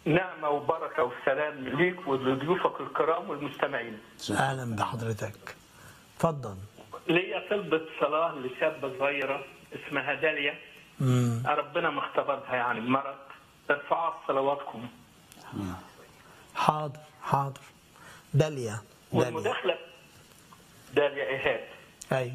نعمة وبركة وسلام ليك ولضيوفك الكرام والمستمعين اهلا بحضرتك اتفضل ليا طلبة صلاة لشابة صغيرة اسمها داليا مم. ربنا مختبرها يعني بمرض ارفعوا صلواتكم حاضر حاضر داليا داليا والمداخلة داليا إيهاب ايوه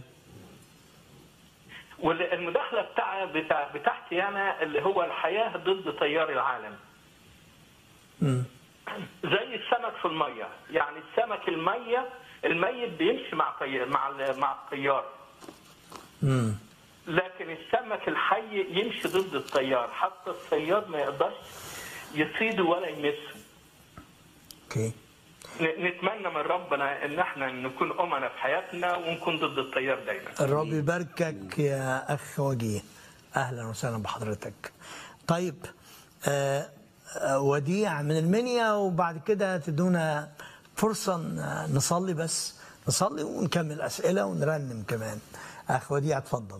والمداخلة بتاع بتاع بتاعتي أنا اللي هو الحياة ضد تيار العالم مم. زي السمك في المية يعني السمك المية الميت بيمشي مع طي... مع ال- مع التيار مم. لكن السمك الحي يمشي ضد التيار حتى الصياد ما يقدرش يصيده ولا يمسه اوكي ن- نتمنى من ربنا ان احنا نكون امنا في حياتنا ونكون ضد التيار دايما الرب يباركك يا اخ وجيه اهلا وسهلا بحضرتك طيب آه آه، وديع من المنيا وبعد كده تدونا فرصه ن- نصلي بس نصلي ونكمل اسئله ونرنم كمان اخ وديع اتفضل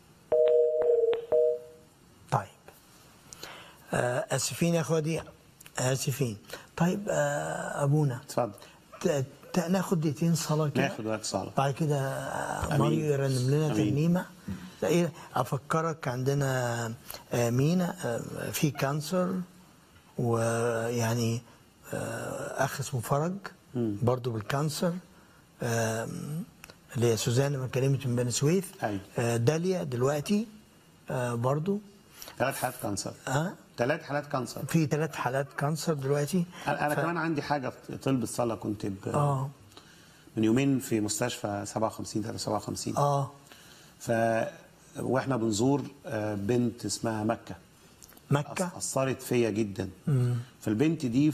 طيب آه اسفين يا اخ وديع اسفين طيب آه ابونا اتفضل ت- ت- ناخد دقيقتين صلاه كده ناخد وقت صلاة بعد كده أمين. ماريو يرنم لنا أمين. ترنيمه لا ايه افكرك عندنا آه، مينا آه، في كانسر ويعني آه، اخ اسمه فرج برضه بالكانسر آم، اللي هي سوزان ما كلمت من بني سويف أيوة. آه، داليا دلوقتي آه، برضه ثلاث حالات كانسر اه ثلاث حالات كانسر في ثلاث حالات كانسر دلوقتي انا أنا ف- كمان عندي حاجه في طلب الصلاه كنت ب... اه من يومين في مستشفى 57 57 اه ف واحنا بنزور آه، بنت اسمها مكه مكه أث- اثرت فيا جدا فالبنت دي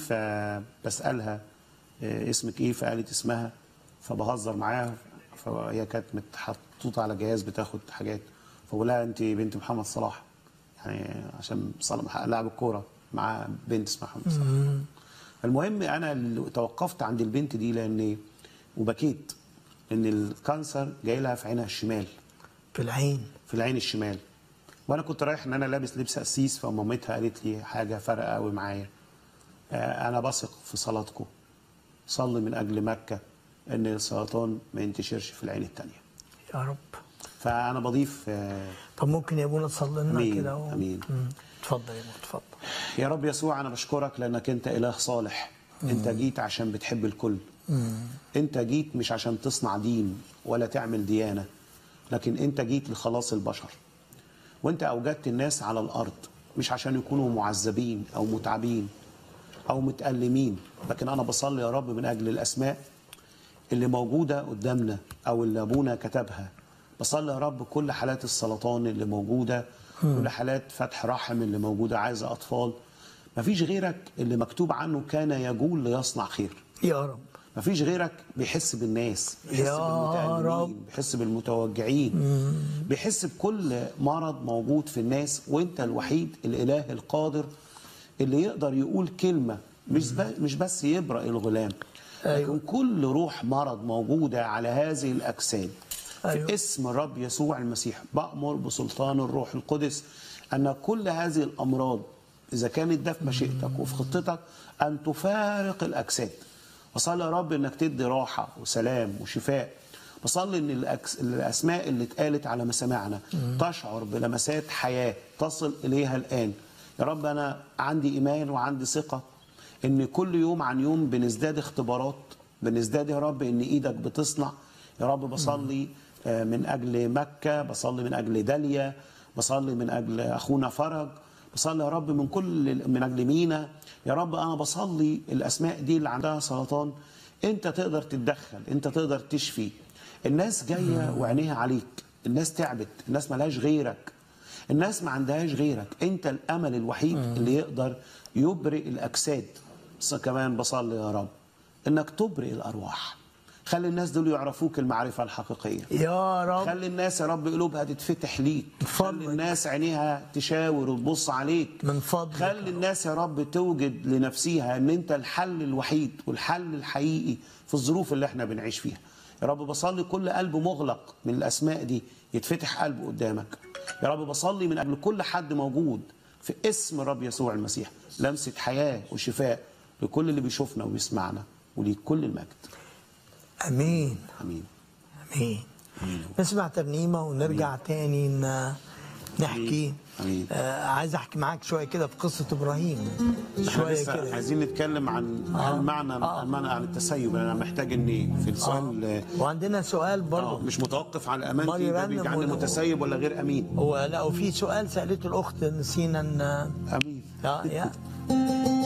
فبسالها آه، اسمك ايه فقالت اسمها فبهزر معاها فهي كانت محطوطه على جهاز بتاخد حاجات فبقول لها انت بنت محمد صلاح يعني عشان صلاح لاعب الكوره مع بنت اسمها محمد صلاح المهم انا اللي توقفت عند البنت دي لان وبكيت ان الكانسر جاي لها في عينها الشمال في العين في العين الشمال وانا كنت رايح ان انا لابس لبس قسيس فمامتها قالت لي حاجه فارقه قوي معايا آه، انا بثق في صلاتكم صلي من اجل مكه ان السرطان ما ينتشرش في العين الثانيه يا رب فانا بضيف آه، طب ممكن يا ابونا تصلي لنا أمين، كده و... أمين. مم. اتفضل يا ابونا اتفضل يا رب يسوع انا بشكرك لانك انت اله صالح انت جيت عشان بتحب الكل انت جيت مش عشان تصنع دين ولا تعمل ديانه لكن انت جيت لخلاص البشر وانت اوجدت الناس على الارض مش عشان يكونوا معذبين او متعبين او متألمين لكن انا بصلي يا رب من اجل الاسماء اللي موجوده قدامنا او اللي ابونا كتبها بصلي يا رب كل حالات السرطان اللي موجوده كل حالات فتح رحم اللي موجوده عايزه اطفال مفيش غيرك اللي مكتوب عنه كان يجول ليصنع خير يا رب مفيش غيرك بيحس بالناس بيحس يا بالمتألمين رب. بيحس بالمتوجعين بيحس بكل مرض موجود في الناس وانت الوحيد الاله القادر اللي يقدر يقول كلمه مش ب- مش بس يبرأ الغلام أيوة. لكن كل روح مرض موجوده على هذه الاجساد في أيوة. اسم الرب يسوع المسيح بأمر بسلطان الروح القدس ان كل هذه الامراض اذا كانت ده في مشيئتك وفي خطتك ان تفارق الاجساد وصلي يا رب انك تدي راحه وسلام وشفاء بصلي ان الأكس... الاسماء اللي اتقالت على مسامعنا تشعر بلمسات حياه تصل اليها الان يا رب انا عندي ايمان وعندي ثقه ان كل يوم عن يوم بنزداد اختبارات بنزداد يا رب ان ايدك بتصنع يا رب بصلي آه، من اجل مكه بصلي من اجل داليا بصلي من اجل اخونا فرج بصلي يا رب من كل من اجل مينا يا رب انا بصلي الاسماء دي اللي عندها سرطان انت تقدر تتدخل انت تقدر تشفي الناس جايه وعينيها عليك الناس تعبت الناس ملهاش غيرك الناس ما عندهاش غيرك انت الامل الوحيد اللي يقدر يبرئ الاجساد بس كمان بصلي يا رب انك تبرئ الارواح خلي الناس دول يعرفوك المعرفه الحقيقيه يا رب خلي الناس يا رب قلوبها تتفتح ليك فضلك. خلي الناس عينيها تشاور وتبص عليك من فضلك خلي الناس يا رب توجد لنفسها ان انت الحل الوحيد والحل الحقيقي في الظروف اللي احنا بنعيش فيها يا رب بصلي كل قلب مغلق من الاسماء دي يتفتح قلبه قدامك يا رب بصلي من اجل كل حد موجود في اسم رب يسوع المسيح لمسه حياه وشفاء لكل اللي بيشوفنا وبيسمعنا ولكل المجد امين امين امين نسمع ترنيمه ونرجع تاني ن- نحكي أمين. آه عايز احكي معاك شويه كده في قصه ابراهيم احنا شويه لسه كده عايزين نتكلم عن عن معنى المعنى عن التسيب انا محتاج اني في السؤال آه. وعندنا سؤال برضه مش متوقف على امانتي ماري ده رنم بيجعلني ون- متسيب ولا غير امين هو لا وفي سؤال سالته الاخت نسينا ان امين آه، يا